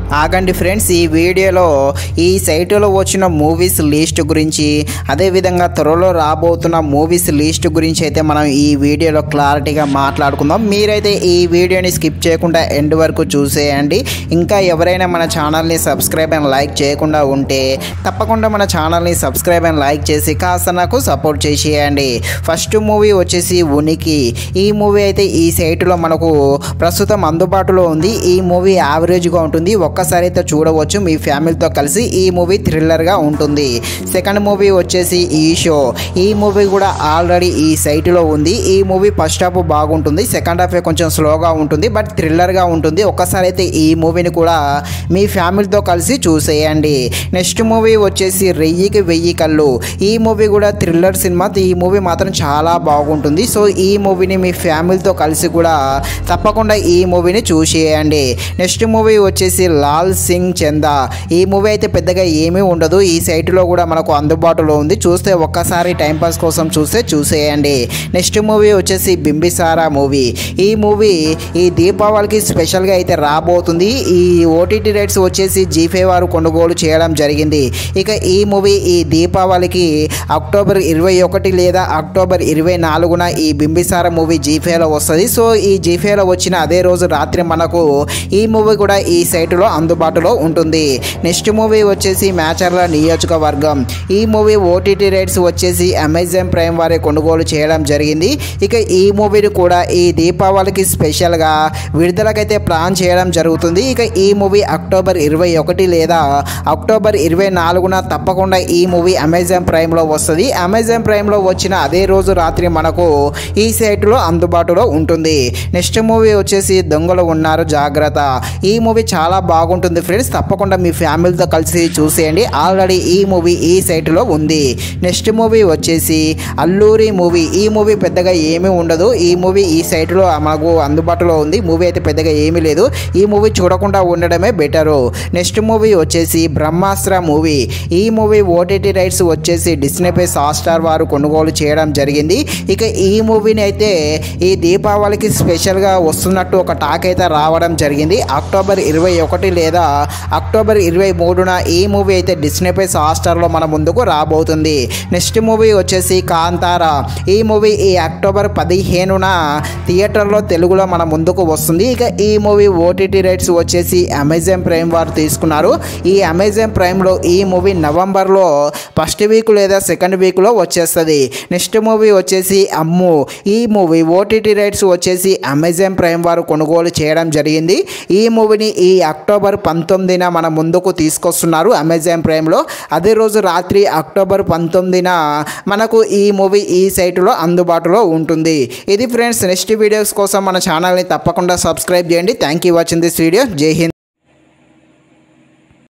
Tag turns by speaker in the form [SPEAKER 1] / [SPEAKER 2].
[SPEAKER 1] ఆగండి ఫ్రెండ్స్ ఈ వీడియోలో ఈ సైటులో వచ్చిన మూవీస్ లిస్ట్ గురించి అదేవిధంగా త్వరలో రాబోతున్న మూవీస్ లిస్ట్ గురించి అయితే మనం ఈ వీడియోలో క్లారిటీగా మాట్లాడుకుందాం మీరైతే ఈ వీడియోని స్కిప్ చేయకుండా ఎండ్ వరకు చూసేయండి ఇంకా ఎవరైనా మన ఛానల్ని సబ్స్క్రైబ్ అండ్ లైక్ చేయకుండా ఉంటే తప్పకుండా మన ఛానల్ని సబ్స్క్రైబ్ అండ్ లైక్ చేసి కాస్త నాకు సపోర్ట్ చేసేయండి ఫస్ట్ మూవీ వచ్చేసి ఉనికి ఈ మూవీ అయితే ఈ సైట్లో మనకు ప్రస్తుతం అందుబాటులో ఉంది ఈ మూవీ యావరేజ్గా ఉంటుంది ఒక్కసారి అయితే చూడవచ్చు మీ ఫ్యామిలీతో కలిసి ఈ మూవీ థ్రిల్లర్గా ఉంటుంది సెకండ్ మూవీ వచ్చేసి ఈ షో ఈ మూవీ కూడా ఆల్రెడీ ఈ సైట్లో ఉంది ఈ మూవీ ఫస్ట్ హాఫ్ బాగుంటుంది సెకండ్ హాఫ్ కొంచెం స్లోగా ఉంటుంది బట్ థ్రిల్లర్గా ఉంటుంది ఒక్కసారి అయితే ఈ మూవీని కూడా మీ ఫ్యామిలీతో కలిసి చూసేయండి నెక్స్ట్ మూవీ వచ్చేసి రెయ్యికి వెయ్యి కళ్ళు ఈ మూవీ కూడా థ్రిల్లర్ సినిమా ఈ మూవీ మాత్రం చాలా బాగుంటుంది సో ఈ మూవీని మీ ఫ్యామిలీతో కలిసి కూడా తప్పకుండా ఈ మూవీని చూసేయండి నెక్స్ట్ మూవీ వచ్చేసి లాల్ సింగ్ చందా ఈ మూవీ అయితే పెద్దగా ఏమీ ఉండదు ఈ సైట్లో కూడా మనకు అందుబాటులో ఉంది చూస్తే ఒక్కసారి టైంపాస్ కోసం చూస్తే చూసేయండి నెక్స్ట్ మూవీ వచ్చేసి బింబిసారా మూవీ ఈ మూవీ ఈ దీపావళికి స్పెషల్గా అయితే రాబోతుంది ఈ ఓటీటీ రైట్స్ వచ్చేసి జీఫే వారు కొనుగోలు చేయడం జరిగింది ఇక ఈ మూవీ ఈ దీపావళికి అక్టోబర్ ఇరవై ఒకటి లేదా అక్టోబర్ ఇరవై నాలుగున ఈ బింబిసార మూవీ జీఫేలో వస్తుంది సో ఈ జీఫేలో వచ్చిన అదే రోజు రాత్రి మనకు ఈ మూవీ కూడా ఈ సైటులో అందుబాటులో ఉంటుంది నెక్స్ట్ మూవీ వచ్చేసి మేచర్ల నియోజకవర్గం ఈ మూవీ ఓటీటీ రైట్స్ వచ్చేసి అమెజాన్ ప్రైమ్ వారే కొనుగోలు చేయడం జరిగింది ఇక ఈ మూవీని కూడా ఈ దీపావళికి స్పెషల్గా విడుదలకైతే ప్లాన్ చేయడం జరుగుతుంది ఇక ఈ మూవీ అక్టోబర్ ఇరవై ఒకటి లేదా అక్టోబర్ ఇరవై నాలుగున తప్పకుండా ఈ మూవీ అమెజాన్ ప్రైమ్లో వస్తుంది అమెజాన్ ప్రైమ్లో వచ్చిన అదే రోజు రాత్రి మనకు ఈ సైట్లో అందుబాటులో ఉంటుంది నెక్స్ట్ మూవీ వచ్చేసి దొంగలు ఉన్నారు జాగ్రత్త ఈ మూవీ చాలా బాగుంటుంది ఫ్రెండ్స్ తప్పకుండా మీ ఫ్యామిలీతో కలిసి చూసేయండి ఆల్రెడీ ఈ మూవీ ఈ సైట్లో ఉంది నెక్స్ట్ మూవీ వచ్చేసి అల్లూరి మూవీ ఈ మూవీ పెద్దగా ఏమీ ఉండదు ఈ మూవీ ఈ సైట్లో మనకు అందుబాటులో ఉంది మూవీ అయితే పెద్దగా ఏమీ లేదు ఈ మూవీ చూడకుండా ఉండడమే బెటరు నెక్స్ట్ మూవీ వచ్చేసి బ్రహ్మాస్త్ర మూవీ ఈ మూవీ ఓటీటీ రైట్స్ వచ్చేసి డిస్నీపై స్టార్ వారు కొనుగోలు చేయడం జరిగింది ఇక ఈ మూవీని అయితే ఈ దీపావళికి స్పెషల్గా వస్తున్నట్టు ఒక టాక్ అయితే రావడం జరిగింది అక్టోబర్ ఇరవై ఒకటి లేదా అక్టోబర్ ఇరవై మూడున ఈ మూవీ అయితే డిస్నీపై స్టార్లో మన ముందుకు రాబోతుంది నెక్స్ట్ మూవీ వచ్చేసి కాంతారా ఈ మూవీ ఈ అక్టోబర్ పదిహేనున థియేటర్లో తెలుగులో మన ముందుకు వస్తుంది ఇక ఈ మూవీ ఓటీటీ రైట్స్ వచ్చేసి అమెజాన్ ప్రైమ్ వారు తీసుకున్నారు ఈ అమెజాన్ ప్రైమ్లో ఈ మూవీ నవంబర్లో ఫస్ట్ వీక్ లేదా సెకండ్ వీక్లో వచ్చేస్తుంది నెక్స్ట్ మూవీ వచ్చేసి అమ్ము ఈ మూవీ ఓటీటీ రైట్స్ వచ్చేసి అమెజాన్ ప్రైమ్ వారు కొనుగోలు చేయడం జరిగింది ఈ మూవీని ఈ అక్టోబర్ పంతొమ్మిదిన మన ముందుకు తీసుకొస్తున్నారు అమెజాన్ ప్రైమ్లో అదే రోజు రాత్రి అక్టోబర్ పంతొమ్మిదిన మనకు ఈ మూవీ ఈ సైట్లో అందుబాటులో ఉంటుంది ఇది ఫ్రెండ్స్ నెక్స్ట్ వీడియోస్ కోసం మన ఛానల్ని తప్పకుండా సబ్స్క్రైబ్ చేయండి thank you watching this video Jai Hind